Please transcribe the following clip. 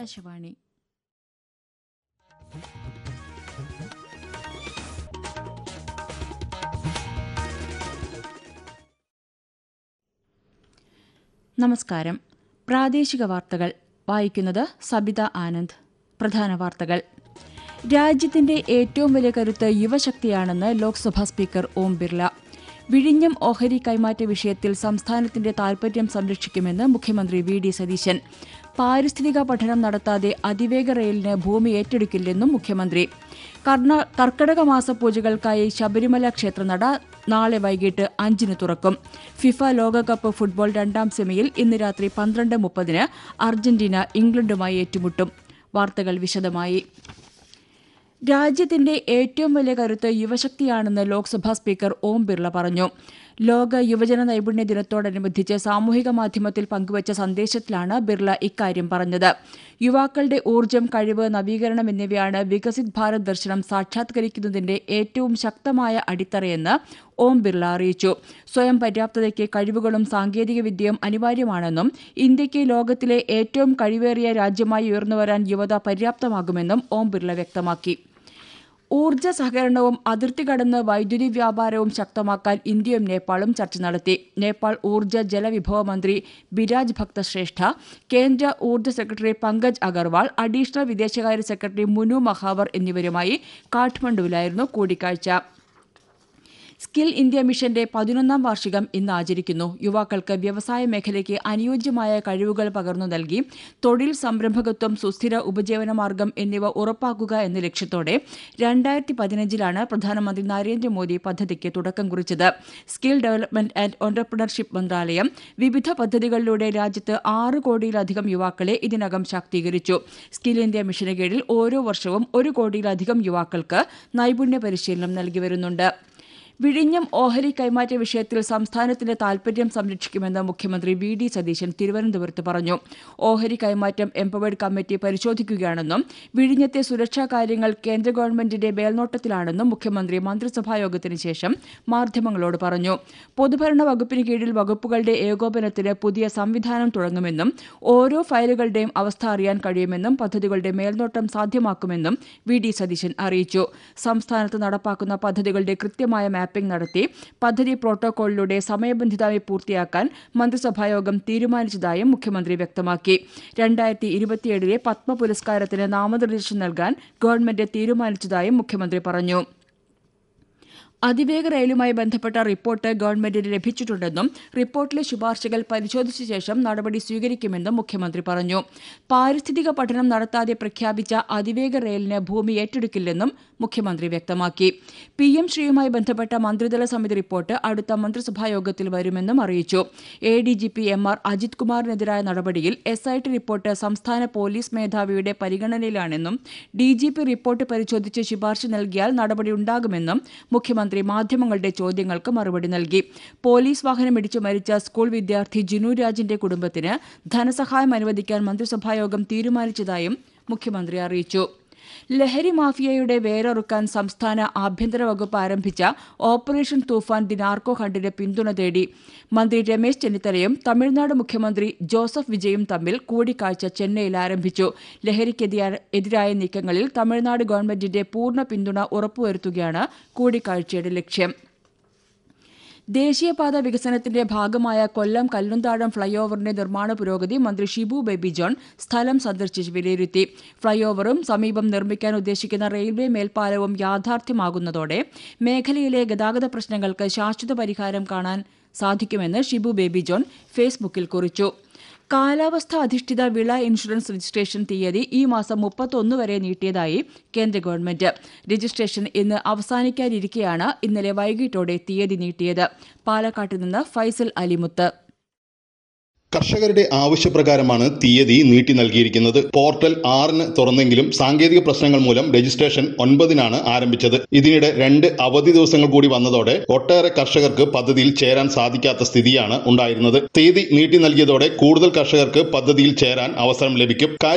ആകാശവാണി നമസ്കാരം പ്രാദേശിക വാർത്തകൾ വായിക്കുന്നത് സബിത ആനന്ദ് പ്രധാന വാർത്തകൾ രാജ്യത്തിന്റെ ഏറ്റവും വലിയ കരുത്ത് യുവശക്തിയാണെന്ന് ലോക്സഭാ സ്പീക്കർ ഓം ബിർല വിഴിഞ്ഞം ഓഹരി കൈമാറ്റ വിഷയത്തിൽ സംസ്ഥാനത്തിന്റെ താൽപര്യം സംരക്ഷിക്കുമെന്ന് മുഖ്യമന്ത്രി വി ഡി സതീശൻ പാരിസ്ഥിതിക പഠനം നടത്താതെ അതിവേഗ റെയിലിന് ഭൂമി ഏറ്റെടുക്കില്ലെന്നും മുഖ്യമന്ത്രി കർണ കർക്കടക മാസ പൂജകൾക്കായി ശബരിമല ക്ഷേത്രനട നാളെ വൈകിട്ട് അഞ്ചിന് തുറക്കും ഫിഫ ലോകകപ്പ് ഫുട്ബോൾ രണ്ടാം സെമിയിൽ ഇന്ന് രാത്രി പന്ത്രണ്ട് മുപ്പതിന് അർജന്റീന ഇംഗ്ലണ്ടുമായി ഏറ്റുമുട്ടും വാർത്തകൾ വിശദമായി രാജ്യത്തിന്റെ ഏറ്റവും വലിയ കരുത്ത് യുവശക്തിയാണെന്ന് ലോക്സഭാ സ്പീക്കർ ഓം ബിർള പറഞ്ഞു ലോക യുവജന നൈപുണ്യ ദിനത്തോടനുബന്ധിച്ച് സാമൂഹിക മാധ്യമത്തിൽ പങ്കുവച്ച സന്ദേശത്തിലാണ് ബിർള ഇക്കാര്യം പറഞ്ഞത് യുവാക്കളുടെ ഊർജ്ജം കഴിവ് നവീകരണം എന്നിവയാണ് വികസിത് ഭാരത് ദർശനം സാക്ഷാത്കരിക്കുന്നതിന്റെ ഏറ്റവും ശക്തമായ അടിത്തറയെന്ന് ഓം ബിർള അറിയിച്ചു സ്വയം പര്യാപ്തതയ്ക്ക് കഴിവുകളും സാങ്കേതികവിദ്യയും അനിവാര്യമാണെന്നും ഇന്ത്യയ്ക്ക് ലോകത്തിലെ ഏറ്റവും കഴിവേറിയ രാജ്യമായി ഉയർന്നുവരാൻ യുവത പര്യാപ്തമാകുമെന്നും ഓം ബിർള വ്യക്തമാക്കി ഊർജ്ജ സഹകരണവും അതിർത്തി കടന്ന് വൈദ്യുതി വ്യാപാരവും ശക്തമാക്കാൻ ഇന്ത്യയും നേപ്പാളും ചർച്ച നടത്തി നേപ്പാൾ ഊർജ്ജ ജലവിഭവ മന്ത്രി ബിരാജ് ഭക്തശ്രേഷ്ഠ കേന്ദ്ര ഊർജ്ജ സെക്രട്ടറി പങ്കജ് അഗർവാൾ അഡീഷണൽ വിദേശകാര്യ സെക്രട്ടറി മുനു മഹാവർ എന്നിവരുമായി കാഠ്മണ്ഡുവിലായിരുന്നു കൂടിക്കാഴ്ച സ്കിൽ ഇന്ത്യ മിഷന്റെ പതിനൊന്നാം വാർഷികം ഇന്ന് ആചരിക്കുന്നു യുവാക്കൾക്ക് വ്യവസായ മേഖലയ്ക്ക് അനുയോജ്യമായ കഴിവുകൾ പകർന്നു നൽകി തൊഴിൽ സംരംഭകത്വം സുസ്ഥിര ഉപജീവനമാർഗം എന്നിവ ഉറപ്പാക്കുക എന്ന ലക്ഷ്യത്തോടെ രണ്ടായിരത്തി പതിനഞ്ചിലാണ് പ്രധാനമന്ത്രി നരേന്ദ്രമോദി പദ്ധതിക്ക് തുടക്കം കുറിച്ചത് സ്കിൽ ഡെവലപ്മെന്റ് ആൻഡ് ഓന്റർപ്രണർഷിപ്പ് മന്ത്രാലയം വിവിധ പദ്ധതികളിലൂടെ രാജ്യത്ത് ആറ് കോടിയിലധികം യുവാക്കളെ ഇതിനകം ശാക്തീകരിച്ചു സ്കിൽ ഇന്ത്യ മിഷന് കീഴിൽ ഓരോ വർഷവും ഒരു കോടിയിലധികം യുവാക്കൾക്ക് നൈപുണ്യ പരിശീലനം നൽകി വരുന്നുണ്ട് വിഴിഞ്ഞം ഓഹരി കൈമാറ്റ വിഷയത്തിൽ സംസ്ഥാനത്തിന്റെ താൽപര്യം സംരക്ഷിക്കുമെന്ന് മുഖ്യമന്ത്രി വി ഡി സതീശൻ തിരുവനന്തപുരത്ത് പറഞ്ഞു ഓഹരി കൈമാറ്റം എംപവേർഡ് കമ്മിറ്റി പരിശോധിക്കുകയാണെന്നും വിഴിഞ്ഞത്തെ സുരക്ഷാ കാര്യങ്ങൾ കേന്ദ്ര ഗവൺമെന്റിന്റെ മേൽനോട്ടത്തിലാണെന്നും മുഖ്യമന്ത്രി മന്ത്രിസഭായോഗത്തിന് ശേഷം മാധ്യമങ്ങളോട് പറഞ്ഞു പൊതുഭരണ വകുപ്പിന് കീഴിൽ വകുപ്പുകളുടെ ഏകോപനത്തിന് പുതിയ സംവിധാനം തുടങ്ങുമെന്നും ഓരോ ഫയലുകളുടെയും അവസ്ഥ അറിയാൻ കഴിയുമെന്നും പദ്ധതികളുടെ മേൽനോട്ടം സാധ്യമാക്കുമെന്നും വി ഡി സതീശൻ അറിയിച്ചു സംസ്ഥാനത്ത് നടപ്പാക്കുന്ന പദ്ധതികളുടെ കൃത്യമായ മാപ്പിംഗ് നടത്തി പദ്ധതി പ്രോട്ടോകോളിലൂടെ സമയബന്ധിതമായി പൂർത്തിയാക്കാൻ മന്ത്രിസഭായോഗം തീരുമാനിച്ചതായും മുഖ്യമന്ത്രി വ്യക്തമാക്കി രണ്ടായിരത്തി ഇരുപത്തിയേഴിലെ പത്മ പുരസ്കാരത്തിന് നാമനിർദ്ദേശം നൽകാൻ ഗവൺമെന്റ് തീരുമാനിച്ചതായും മുഖ്യമന്ത്രി പറഞ്ഞു അതിവേഗ റെയിലുമായി ബന്ധപ്പെട്ട റിപ്പോർട്ട് ഗവൺമെന്റിന് ലഭിച്ചിട്ടുണ്ടെന്നും റിപ്പോർട്ടിലെ ശുപാർശകൾ പരിശോധിച്ച ശേഷം നടപടി സ്വീകരിക്കുമെന്നും മുഖ്യമന്ത്രി പറഞ്ഞു പാരിസ്ഥിതിക പഠനം നടത്താതെ പ്രഖ്യാപിച്ച അതിവേഗ റെയിലിന് ഭൂമി ഏറ്റെടുക്കില്ലെന്നും മുഖ്യമന്ത്രി വ്യക്തമാക്കി പി എം ശ്രീയുമായി ബന്ധപ്പെട്ട മന്ത്രിതല സമിതി റിപ്പോർട്ട് അടുത്ത മന്ത്രിസഭായോഗത്തിൽ വരുമെന്നും അറിയിച്ചു A D G P M R Ajith കുമാറിനെതിരായ നടപടിയിൽ എസ് ഐ ടി റിപ്പോർട്ട് സംസ്ഥാന പോലീസ് മേധാവിയുടെ പരിഗണനയിലാണെന്നും ഡി ജി പി റിപ്പോർട്ട് പരിശോധിച്ച് ശുപാർശ നൽകിയാൽ നടപടിയുണ്ടാകുമെന്നും മുഖ്യമന്ത്രി മാധ്യമങ്ങളുടെ ചോദ്യങ്ങൾക്ക് മറുപടി നൽകി പോലീസ് വാഹനം ഇടിച്ചു മരിച്ച സ്കൂൾ വിദ്യാർത്ഥി ജിനു രാജിന്റെ കുടുംബത്തിന് ധനസഹായം അനുവദിക്കാൻ മന്ത്രിസഭായോഗം തീരുമാനിച്ചതായും മുഖ്യമന്ത്രി അറിയിച്ചു ലഹരി മാഫിയയുടെ വേരറുക്കാൻ സംസ്ഥാന ആഭ്യന്തര വകുപ്പ് ആരംഭിച്ച ഓപ്പറേഷൻ തൂഫാൻ ദി നാർക്കോ ഹണ്ടിന് പിന്തുണ തേടി മന്ത്രി രമേശ് ചെന്നിത്തലയും തമിഴ്നാട് മുഖ്യമന്ത്രി ജോസഫ് വിജയും തമ്മിൽ കൂടിക്കാഴ്ച ചെന്നൈയിൽ ആരംഭിച്ചു ലഹരിക്കെതിരായ നീക്കങ്ങളിൽ തമിഴ്നാട് ഗവൺമെന്റിന്റെ പൂർണ്ണ പിന്തുണ ഉറപ്പുവരുത്തുകയാണ് കൂടിക്കാഴ്ചയുടെ ലക്ഷ്യം ദേശീയപാത വികസനത്തിന്റെ ഭാഗമായ കൊല്ലം കല്ലുംതാഴം ഫ്ളൈഓവറിന്റെ നിർമ്മാണ പുരോഗതി മന്ത്രി ഷിബു ബേബി ജോൺ സ്ഥലം സന്ദർശിച്ച് വിലയിരുത്തി ഫ്ളൈഓവറും സമീപം നിർമ്മിക്കാൻ ഉദ്ദേശിക്കുന്ന റെയിൽവേ മേൽപ്പാലവും യാഥാർത്ഥ്യമാകുന്നതോടെ മേഖലയിലെ ഗതാഗത പ്രശ്നങ്ങൾക്ക് ശാശ്വത പരിഹാരം കാണാൻ സാധിക്കുമെന്ന് ഷിബു ബേബി ജോൺ ഫേസ്ബുക്കിൽ കുറിച്ചു കാലാവസ്ഥ അധിഷ്ഠിത വിള ഇൻഷുറൻസ് രജിസ്ട്രേഷൻ തീയതി ഈ മാസം മുപ്പത്തൊന്ന് വരെ നീട്ടിയതായി കേന്ദ്ര ഗവൺമെന്റ് രജിസ്ട്രേഷൻ ഇന്ന് അവസാനിക്കാനിരിക്കെയാണ് ഇന്നലെ വൈകിട്ടോടെ തീയതി നീട്ടിയത് പാലക്കാട്ട് നിന്ന് ഫൈസൽ അലിമുത്ത് കർഷകരുടെ ആവശ്യപ്രകാരമാണ് തീയതി നീട്ടി നൽകിയിരിക്കുന്നത് പോർട്ടൽ ആറിന് തുറന്നെങ്കിലും സാങ്കേതിക പ്രശ്നങ്ങൾ മൂലം രജിസ്ട്രേഷൻ ഒൻപതിനാണ് ആരംഭിച്ചത് ഇതിനിടെ രണ്ട് അവധി ദിവസങ്ങൾ കൂടി വന്നതോടെ ഒട്ടേറെ കർഷകർക്ക് പദ്ധതിയിൽ ചേരാൻ സാധിക്കാത്ത സ്ഥിതിയാണ് ഉണ്ടായിരുന്നത് തീയതി നീട്ടി നൽകിയതോടെ കൂടുതൽ കർഷകർക്ക് പദ്ധതിയിൽ ചേരാൻ അവസരം ലഭിക്കും